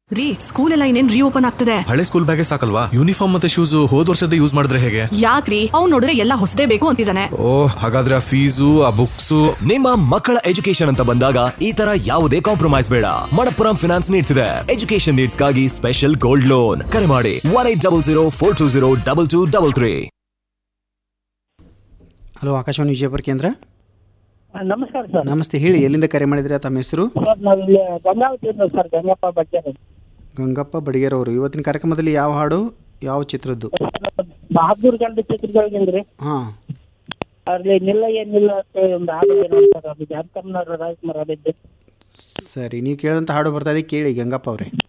ರೀ ಸ್ಕೂಲ್ ಎಲ್ಲ ಇನ್ನೇನ್ ರೀಓಪನ್ ಆಗ್ತದೆ ಹಳೆ ಸ್ಕೂಲ್ ಬ್ಯಾಗೇ ಸಾಕಲ್ವಾ ಯೂನಿಫಾರ್ಮ್ ಮತ್ತೆ ಶೂಸ್ ಹೋದ್ ವರ್ಷದ ಯೂಸ್ ಮಾಡಿದ್ರೆ ಹೇಗೆ ಯಾಕ್ರಿ ಅವ್ನ್ ನೋಡಿದ್ರೆ ಎಲ್ಲ ಹೊಸದೇ ಬೇಕು ಅಂತಿದ್ದಾನೆ ಓ ಹಾಗಾದ್ರೆ ಆ ಫೀಸು ಆ ಬುಕ್ಸು ನಿಮ್ಮ ಮಕ್ಕಳ ಎಜುಕೇಶನ್ ಅಂತ ಬಂದಾಗ ಈ ತರ ಯಾವುದೇ ಕಾಂಪ್ರಮೈಸ್ ಬೇಡ ಮಣಪ್ಪುರಂ ಫಿನಾನ್ಸ್ ನೀಡ್ತಿದೆ ಎಜುಕೇಶನ್ ನೀಡ್ಸ್ಗಾಗಿ ಸ್ಪೆಷಲ್ ಗೋಲ್ಡ್ ಲೋನ್ ಕರೆ ಮಾಡಿ one eight double zero four two zero double two double three hello Akashvani Vijayapura ಕೇಂದ್ರ ನಮಸ್ಕಾರ ಸರ್ ನಮಸ್ತೆ ಹೇಳಿ ಎಲ್ಲಿಂದ ಕರೆ ಮಾಡಿದ್ರೆ ತಮ್ಮ ಹೆಸರು ಸರ್ ನಾವಿಲ್ಲಿ ಗಂಗಾವತಿಯಿಂದ ಸರ್ ಗಂಗಪ್ಪ ಬಜ್ಜರ್ ಗಂಗಪ್ಪ ಬಡಿಗೇರ್ ಅವರು ಇವತ್ತಿನ ಕಾರ್ಯಕ್ರಮದಲ್ಲಿ ಯಾವ ಹಾಡು ಯಾವ ಚಿತ್ರದ್ದು ಬಹದ್ದೂರ್ ಗಂಡು ಚಿತ್ರಗಳಿಂದ್ರಿ ಹಾಂ ಅದ್ರಲ್ಲಿ ನಿಲ್ಲಯ್ಯ ನಿಲ್ಲ ಅಂತ ಒಂದು ಹಾಡು ಏನೋ ಸರ್ ಅದು ಜಾನ್ಕಮ್ನವ್ರ ರಾಜ್ಕುಮಾರ್ ಆಡಿದ್ದು ಸರಿ ನೀವು ಕೇಳಿದಂಥ ಹಾಡು ಬರ್ತಾ ಇದೆ ಕೇಳಿ ಗಂಗಪ್ಪ ಅವರೇ